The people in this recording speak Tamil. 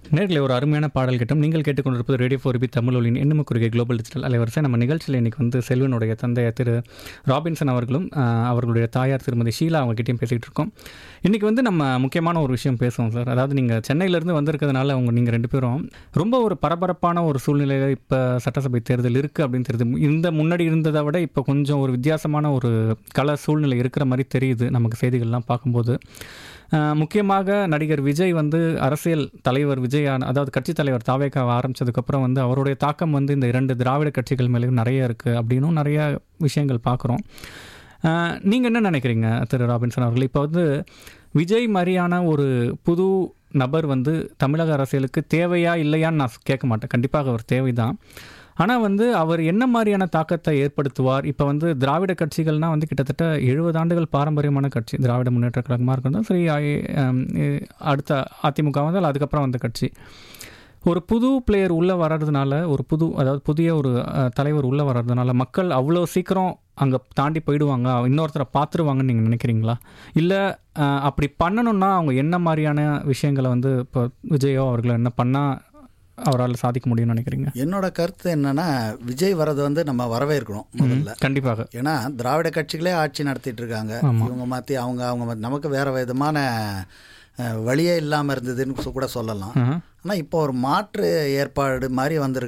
நேர்களை ஒரு அருமையான பாடல் கேட்டோம் நீங்கள் கேட்டுக்கொண்டிருப்பது ரேடியோ ஃபோர் பி தமிழ் ஒலியின் எண்ணும குறுகை குளோபல் டிஜிட்டல் அலைவரிசை நம்ம நிகழ்ச்சியில் இன்னைக்கு வந்து செல்வனுடைய தந்தை திரு ராபின்சன் அவர்களும் ஆஹ், அவர்களுடைய தாயார் திருமதி ஷீலா அவங்ககிட்டயும் பேசிகிட்டு இருக்கோம் இன்றைக்கி வந்து நம்ம முக்கியமான ஒரு விஷயம் பேசுவோம் சார் அதாவது நீங்கள் சென்னையிலேருந்து வந்திருக்கிறதுனால அவங்க நீங்கள் ரெண்டு பேரும் ரொம்ப ஒரு பரபரப்பான ஒரு சூழ்நிலையில் இப்போ சட்டசபை தேர்தல் இருக்குது அப்படின்னு தெரியுது இந்த முன்னாடி இருந்ததை விட இப்போ கொஞ்சம் ஒரு வித்தியாசமான ஒரு கள சூழ்நிலை இருக்கிற மாதிரி தெரியுது நமக்கு செய்திகள்லாம் பார்க்கும்போது ஆஹ் முக்கியமாக நடிகர் விஜய் வந்து அரசியல் தலைவர் விஜய் ஆன- அதாவது கட்சி தலைவர் தாவேக்கா ஆரம்பிச்சதுக்கப்புறம் வந்து அவருடைய தாக்கம் வந்து இந்த இரண்டு திராவிட கட்சிகள் மேலேயும் நிறைய இருக்குது அப்படின்னும் நிறைய விஷயங்கள் பார்க்குறோம் நீங்கள் என்ன நினைக்கிறீங்க திரு ராபின்சன் அவர்கள் இப்போ வந்து விஜய் மாதிரியான ஒரு புது நபர் வந்து தமிழக அரசியலுக்கு தேவையா இல்லையான்னு நான் கேட்க மாட்டேன் கண்டிப்பாக அவர் தேவைதான் ஆனால் வந்து அவர் என்ன மாதிரியான தாக்கத்தை ஏற்படுத்துவார் இப்போ வந்து திராவிட கட்சிகள்னால் வந்து கிட்டத்தட்ட எழுபது ஆண்டுகள் பாரம்பரியமான கட்சி திராவிட முன்னேற்ற கழகமாக இருக்கட்டும் சரி ஐ- ஆம், இ- அடுத்த அதிமுக வந்தால் அதுக்கப்புறம் வந்த கட்சி ஒரு புது பிளேயர் உள்ளே வர்றதுனால ஒரு புது அதாவது புதிய ஒரு அஹ், தலைவர் உள்ளே வர்றதுனால மக்கள் அவ்வளோ சீக்கிரம் அங்கே தாண்டி போயிடுவாங்க இன்னொருத்தரை பார்த்துருவாங்கன்னு நீங்கள் நினைக்கிறீங்களா இல்லை அப்படி பண்ணணும்னா அவங்க என்ன மாதிரியான விஷயங்களை வந்து இப்போ விஜயோ அவர்களை என்ன பண்ணால் அவரால் சாதிக்க முடியும்னு நினைக்கிறீங்க என்னோட கருத்து என்னன்னா விஜய் வர்றது வந்து நம்ம வரவேற்கணும் முதல்ல கண்டிப்பாக ஏன்னா திராவிட கட்சிகளே ஆட்சி நடத்திட்டு இருக்காங்க ஆமா. இவங்க மாற்றி அவங்க அவங்க மாத்தி- நமக்கு வேற விதமான அஹ், வழியே இல்லாமல் இருந்ததுன்னு சொ- கூட சொல்லலாம் ஆஹா. ஆனால் இப்போ ஒரு மாற்று ஏற்பாடு மாதிரி வந்திருக்க